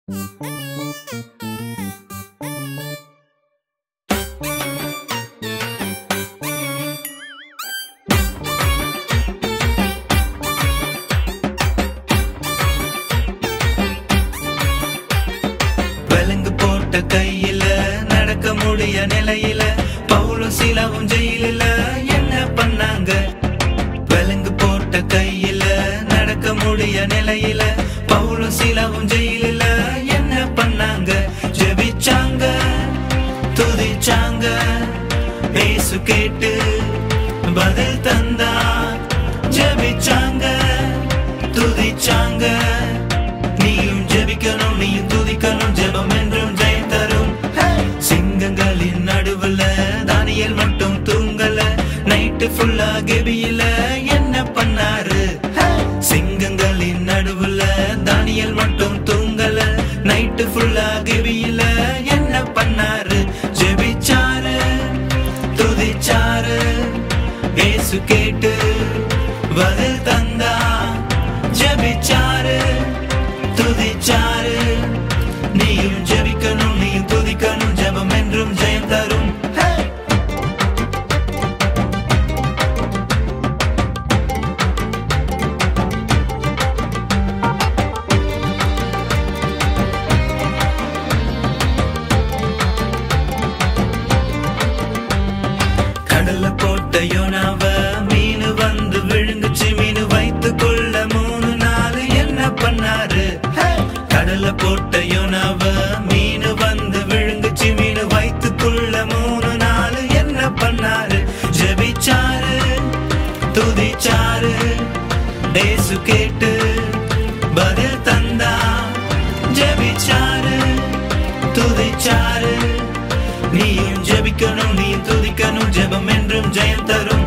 விலங்கு போட்ட கையில நடக்க முடிய நிலையில பவுலும் சிலவும் ஜெயிலில என்ன பண்ணாங்க விலங்கு போட்ட கையில நடக்க முடிய நிலையில பவுலும் சிலவும் ஜெயிலில என்ன பண்ணாங்க ஜெபிச்சாங்க துதிச்சாங்க பேசு கேட்டு பதில் தந்தா ஜெபிச்சாங்க துதிச்சாங்க நீயும் ஜெபிக்கணும் நீயும் துதிக்கணும் ஜெபம் என்றும் ஜெயம் தரும் சிங்கங்களின் நடுவுல தானியல் மட்டும் தூங்கல நைட்டு ஃபுல்லா கெபியில என்ன பண்ணாரு சிங்கங்களின் நடுவுல தானியல் மட்டும் தூங்கல நைட்டு ஃபுல்லா கெபியில என்ன பண்ணாரு ஜெபிச்சாரு துதிச்சாரு ஏசு கேட்டு பதில் தந்தா ஜெபிச்சாரு துதிச்சாரு நீயும் ஜெபிக்கணும் நீயும் துதிக்கணும் ஜெபம் என்றும் ஜெயம் தரும் கடல்ல போட்ட யோனாவ மீனு வந்து விழுங்குச்சு மீனு வைத்து கொள்ள மூணு நாள் என்ன பண்ணாரு கடல்ல போட்ட யோனாவ மீனு வந்து விழுங்குச்சு மீனு வைத்து கொள்ள மூணு நாள் என்ன பண்ணாரு ஜெபிச்சாரு துதிச்சாரு டேசு கேட்டு பதில் தந்தா ஜெபிச்சாரு துதிச்சாரு நீயும் ஜெபிக்கணும் நீயும் துதிக்கணும் ஜெபம் என்றும் ஜெயம் தரும்